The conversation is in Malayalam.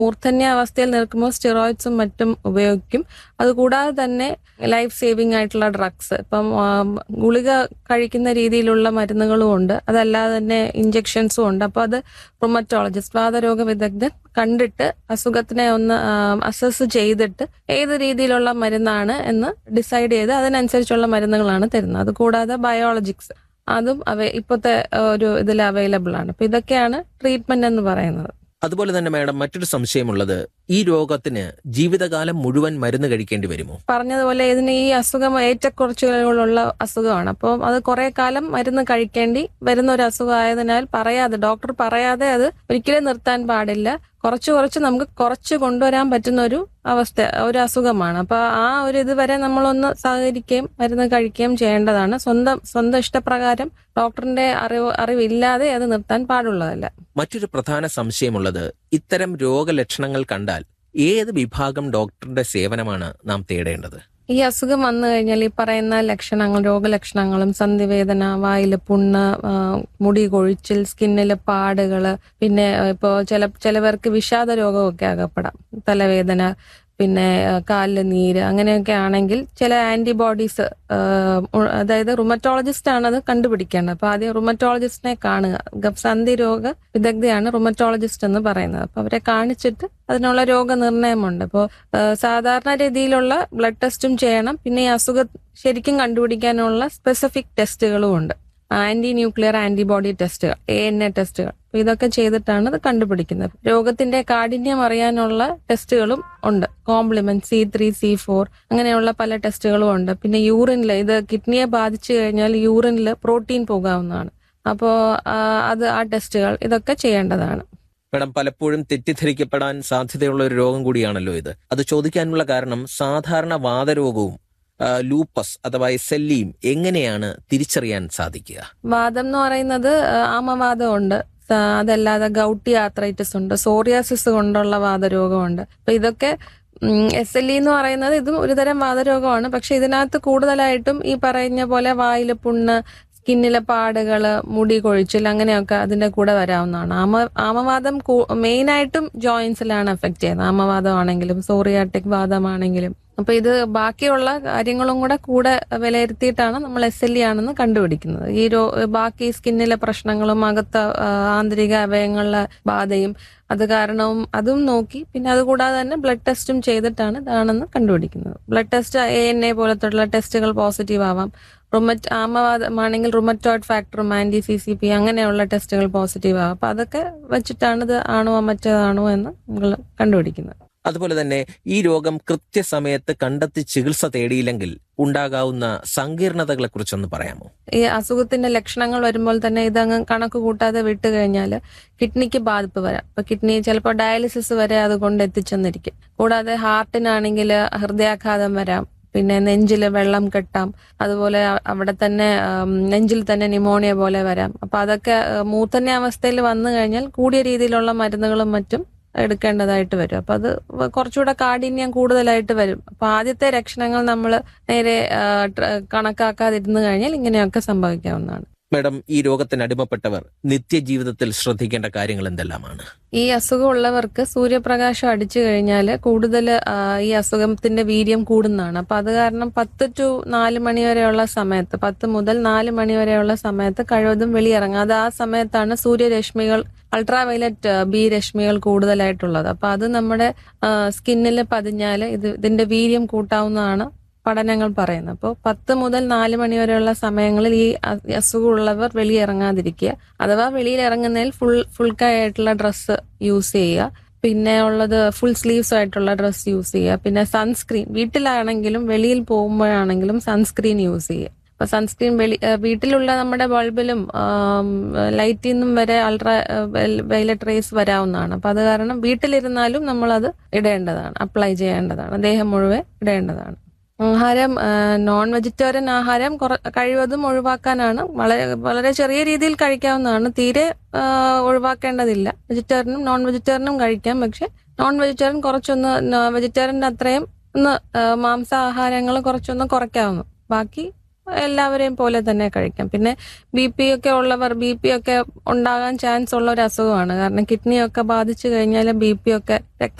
മൂർധന്യ അവസ്ഥയിൽ നിൽക്കുമ്പോൾ സ്റ്റിറോയിഡ്സും മറ്റും ഉപയോഗിക്കും അതുകൂടാതെ തന്നെ ലൈഫ് സേവിംഗ് ആയിട്ടുള്ള ഡ്രഗ്സ് ഇപ്പം ആം, ഗുളിക കഴിക്കുന്ന രീതിയിലുള്ള മരുന്നുകളും ഉണ്ട് അതല്ലാതെ തന്നെ ഇഞ്ചെക്ഷൻസും ഉണ്ട് അപ്പോൾ അത് റൊമറ്റോളജിസ്റ്റ് വാതരോഗ വിദഗ്ധൻ കണ്ടിട്ട് അസുഖത്തിനെ ഒന്ന് അസസ് ചെയ്തിട്ട് ഏത് രീതിയിലുള്ള മരുന്നാണ് എന്ന് ഡിസൈഡ് ചെയ്ത് അതിനനുസരിച്ചുള്ള മരുന്നുകളാണ് തരുന്നത് അതുകൂടാതെ ബയോളജിക്സ് അതും അവ ഇപ്പോഴത്തെ ഒരു ഇതിൽ അവൈലബിൾ ആണ് അപ്പൊ ഇതൊക്കെയാണ് ട്രീറ്റ്മെന്റ് എന്ന് പറയുന്നത് അതുപോലെ തന്നെ മാഡം മറ്റൊരു സംശയമുള്ളത് ഈ രോഗത്തിന് ജീവിതകാലം മുഴുവൻ മരുന്ന് കഴിക്കേണ്ടി വരുമോ പറഞ്ഞതുപോലെ ഇതിന് ഈ അസുഖം ഏറ്റക്കുറച്ചുകളുള്ള അസുഖമാണ് അപ്പോൾ അത് കുറെ കാലം മരുന്ന് കഴിക്കേണ്ടി വരുന്ന ഒരു അസുഖം ആയതിനാൽ പറയാതെ ഡോക്ടർ പറയാതെ അത് ഒരിക്കലും നിർത്താൻ പാടില്ല കുറച്ച് കുറച്ച് നമുക്ക് കുറച്ച് കൊണ്ടുവരാൻ പറ്റുന്ന ഒരു അവസ്ഥ ഒരു അസുഖമാണ് അപ്പൊ ആ ഒരു ഇതുവരെ നമ്മളൊന്ന് സഹകരിക്കുകയും മരുന്ന് കഴിക്കുകയും ചെയ്യേണ്ടതാണ് സ്വന്തം സ്വന്തം ഇഷ്ടപ്രകാരം ഡോക്ടറിന്റെ അറിവ് അറിവില്ലാതെ അത് നിർത്താൻ പാടുള്ളതല്ല മറ്റൊരു പ്രധാന സംശയമുള്ളത് ഇത്തരം രോഗലക്ഷണങ്ങൾ കണ്ടാൽ ഏത് വിഭാഗം ഡോക്ടറുടെ സേവനമാണ് നാം തേടേണ്ടത് ഈ അസുഖം വന്നു കഴിഞ്ഞാൽ ഈ പറയുന്ന ലക്ഷണങ്ങൾ രോഗലക്ഷണങ്ങളും സന്ധിവേദന വായില് പുണ്ണ് ആ, മുടി കൊഴിച്ചിൽ സ്കിന്നില് പാടുകള് പിന്നെ ഇപ്പോൾ ചില ചിലവർക്ക് വിഷാദ രോഗമൊക്കെ അകപ്പെടാം തലവേദന പിന്നെ ആ, കാലില് നീര് അങ്ങനെയൊക്കെ ആണെങ്കിൽ ചില ആന്റിബോഡീസ് അതായത് റുമറ്റോളജിസ്റ്റ് ആണ് അത് കണ്ടുപിടിക്കേണ്ടത് അപ്പൊ ആദ്യം റുമറ്റോളജിസ്റ്റിനെ കാണുക ഗ- സന്ധി രോഗ വിദഗ്ധയാണ് റുമറ്റോളജിസ്റ്റ് എന്ന് പറയുന്നത് അപ്പൊ അവരെ കാണിച്ചിട്ട് അതിനുള്ള രോഗനിർണയമുണ്ട് അപ്പോൾ സാധാരണ രീതിയിലുള്ള ബ്ലഡ് ടെസ്റ്റും ചെയ്യണം പിന്നെ ഈ അസുഖം ശരിക്കും കണ്ടുപിടിക്കാനുള്ള സ്പെസിഫിക് ടെസ്റ്റുകളും ഉണ്ട് ആന്റി ന്യൂക്ലിയർ ആന്റിബോഡി ടെസ്റ്റുകൾ എ എൻ എ ടെസ്റ്റുകൾ അപ്പൊ ഇതൊക്കെ ചെയ്തിട്ടാണ് ഇത് കണ്ടുപിടിക്കുന്നത് രോഗത്തിന്റെ കാഠിന്യം അറിയാനുള്ള ടെസ്റ്റുകളും ഉണ്ട് complement C three C four അങ്ങനെയുള്ള പല ടെസ്റ്റുകളും ഉണ്ട് പിന്നെ യൂറിനിൽ ഇത് കിഡ്നിയെ ബാധിച്ചു കഴിഞ്ഞാൽ യൂറിനിൽ പ്രോട്ടീൻ പോകാവുന്നതാണ് അപ്പോൾ അത് ആ ടെസ്റ്റുകൾ ഇതൊക്കെ ചെയ്യേണ്ടതാണ് മാഡം പലപ്പോഴും തെറ്റിദ്ധരിക്കപ്പെടാൻ സാധ്യതയുള്ള ഒരു രോഗം കൂടിയാണല്ലോ ഇത് അത് ചോദിക്കാനുള്ള കാരണം സാധാരണ വാതരോഗവും ആ, ലൂപ്പസ് അഥവാ എസ് എൽ ഇയും എങ്ങനെയാണ് തിരിച്ചറിയാൻ സാധിക്കുക വാദം എന്ന് പറയുന്നത് ആ, ആമവാദം ഉണ്ട് സ- അതല്ലാതെ ഗൗട്ടി ആത്രൈറ്റിസ് ഉണ്ട് സോറിയാസിസ് കൊണ്ടുള്ള വാദരോഗമുണ്ട് അപ്പൊ ഇതൊക്കെ എസ് എൽ ഇ എന്ന് പറയുന്നത് ഇതും ഒരുതരം വാദരോഗമാണ് പക്ഷെ ഇതിനകത്ത് കൂടുതലായിട്ടും ഈ പറഞ്ഞ പോലെ വായില് പുണ്ണ് സ്കിന്നിലെ പാടുകള് മുടി കൊഴിച്ചിൽ അങ്ങനെയൊക്കെ അതിന്റെ കൂടെ വരാവുന്നതാണ് ആമ ആമവാദം മെയിനായിട്ടും ജോയിൻസിലാണ് എഫക്ട് ചെയ്യുന്നത് ആമവാദം ആണെങ്കിലും സോറിയാട്ടിക് വാദമാണെങ്കിലും അപ്പൊ ഇത് ബാക്കിയുള്ള കാര്യങ്ങളും കൂടെ കൂടെ വിലയിരുത്തിയിട്ടാണ് നമ്മൾ എസ് എൽ ഇ ആണെന്ന് കണ്ടുപിടിക്കുന്നത് ഈ രോ ബാക്കി സ്കിന്നിലെ പ്രശ്നങ്ങളും അകത്ത ആ, ആന്തരിക അവയവങ്ങളിലെ ബാധയും അത് കാരണവും അതും നോക്കി പിന്നെ അതുകൂടാതെ തന്നെ ബ്ലഡ് ടെസ്റ്റും ചെയ്തിട്ടാണ് ഇതാണെന്ന് കണ്ടുപിടിക്കുന്നത് blood test A N A പോലത്തുള്ള ടെസ്റ്റുകൾ പോസിറ്റീവ് ആവാം റുമറ്റ് ആമവാദമാണെങ്കിൽ റുമറ്റോയിഡ് ഫാക്ടറും ആന്റി സി സി പി അങ്ങനെയുള്ള ടെസ്റ്റുകൾ പോസിറ്റീവ് ആവാം അപ്പൊ അതൊക്കെ വെച്ചിട്ടാണ് ഇത് ആണോ മറ്റേതാണോ എന്ന് നമ്മൾ കണ്ടുപിടിക്കുന്നത് അതുപോലെ തന്നെ ഈ രോഗം കൃത്യസമയത്ത് കണ്ടെത്തി ചികിത്സ തേടിയില്ലെങ്കിൽ ഉണ്ടാകാവുന്ന സങ്കീർണതകളെ കുറിച്ചൊന്ന് പറയാമോ ഈ അസുഖത്തിന്റെ ലക്ഷണങ്ങൾ വരുമ്പോൾ തന്നെ ഇതങ്ങ് കണക്ക് കൂട്ടാതെ വിട്ട് കഴിഞ്ഞാൽ കിഡ്നിക്ക് ബാധിപ്പ് വരാം ഇപ്പൊ കിഡ്നി ചിലപ്പോൾ ഡയാലിസിസ് വരെ അത് കൊണ്ട് എത്തിച്ചെന്നിരിക്കും കൂടാതെ ഹാർട്ടിനാണെങ്കിൽ ഹൃദയാഘാതം വരാം പിന്നെ നെഞ്ചിൽ വെള്ളം കെട്ടാം അതുപോലെ അ- അവിടെ തന്നെ ആം, നെഞ്ചിൽ തന്നെ ന്യൂമോണിയ പോലെ വരാം അപ്പൊ അതൊക്കെ ആ, മൂർധന്യ അവസ്ഥയിൽ വന്നു കഴിഞ്ഞാൽ കൂടിയ രീതിയിലുള്ള മരുന്നുകളും മറ്റും എടുക്കേണ്ടതായിട്ട് വരും അപ്പൊ അത് വ- കുറച്ചുകൂടെ കാഠിന്യം കൂടുതലായിട്ട് വരും അപ്പൊ ആദ്യത്തെ ലക്ഷണങ്ങൾ നമ്മൾ നേരെ ആ, ട്ര- കണക്കാക്കാതിരുന്നു കഴിഞ്ഞാൽ ഇങ്ങനെയൊക്കെ സംഭവിക്കാവുന്നതാണ് മാഡം ഈ രോഗത്തിന് അടിമപ്പെട്ടവർ നിത്യജീവിതത്തിൽ ശ്രദ്ധിക്കേണ്ട കാര്യങ്ങൾ എന്തെല്ലാമാണ് ഈ അസുഖമുള്ളവർക്ക് സൂര്യപ്രകാശം അടിച്ചു കഴിഞ്ഞാൽ കൂടുതൽ ഈ അസുഖത്തിന്റെ വീര്യം കൂടുന്നതാണ് അപ്പൊ അത് കാരണം പത്ത് ടു നാല് മണി വരെയുള്ള സമയത്ത് പത്ത് മുതൽ നാല് മണി വരെയുള്ള സമയത്ത് കഴിവതും വെളിയിറങ്ങുക അത് ആ സമയത്താണ് സൂര്യരശ്മികൾ അൾട്രാവയലറ്റ് ബി രശ്മികൾ കൂടുതലായിട്ടുള്ളത് അപ്പൊ അത് നമ്മുടെ സ്കിന്നിൽ പതിഞ്ഞാൽ ഇത് ഇതിന്റെ വീര്യം കൂട്ടാവുന്നതാണ് പഠനങ്ങൾ പറയുന്നത് അപ്പോൾ പത്ത് മുതൽ നാല് മണി വരെയുള്ള സമയങ്ങളിൽ ഈ അ- അസുഖമുള്ളവർ വെളിയിറങ്ങാതിരിക്കുക അഥവാ വെളിയിൽ ഇറങ്ങുന്നതിൽ ഫുൾ ഫുൾ ആയിട്ടുള്ള ഡ്രസ്സ് യൂസ് ചെയ്യുക പിന്നെ ഉള്ളത് ഫുൾ സ്ലീവ്സ് ആയിട്ടുള്ള ഡ്രസ്സ് യൂസ് ചെയ്യുക പിന്നെ സൺസ്ക്രീൻ വീട്ടിലാണെങ്കിലും വെളിയിൽ പോകുമ്പോഴാണെങ്കിലും സൺസ്ക്രീൻ യൂസ് ചെയ്യുക അപ്പൊ സൺസ്ക്രീൻ വെളി ആ, വീട്ടിലുള്ള നമ്മുടെ ബൾബിലും ലൈറ്റിൽ നിന്നും വരെ അൾട്രാ വയലറ്റ് റേസ് വരാവുന്നതാണ് അപ്പൊ അത് കാരണം വീട്ടിലിരുന്നാലും നമ്മളത് ഇടേണ്ടതാണ് അപ്ലൈ ചെയ്യേണ്ടതാണ് ദേഹം മുഴുവൻ ഇടേണ്ടതാണ് ആഹാരം നോൺ വെജിറ്റേറിയൻ ആഹാരം കുറ- കഴിവതും ഒഴിവാക്കാനാണ് വളരെ വളരെ ചെറിയ രീതിയിൽ കഴിക്കാവുന്നതാണ് തീരെ ആ, ഒഴിവാക്കേണ്ടതില്ല വെജിറ്റേറിയനും നോൺ വെജിറ്റേറിയനും കഴിക്കാം പക്ഷെ നോൺ വെജിറ്റേറിയൻ കുറച്ചൊന്ന് വെജിറ്റേറിയൻ്റെ അത്രയും ഒന്ന് ആ, മാംസാഹാരങ്ങൾ കുറച്ചൊന്ന് കുറയ്ക്കാവുന്നു ബാക്കി എല്ലാവരെയും പോലെ തന്നെ കഴിക്കാം പിന്നെ ബി പി ഒക്കെ ഉള്ളവർ ബി പി ഒക്കെ ഉണ്ടാകാൻ ചാൻസ് ഉള്ള ഒരു അസുഖമാണ് കാരണം കിഡ്നി ഒക്കെ ബാധിച്ചു കഴിഞ്ഞാൽ ബി പി ഒക്കെ രക്ത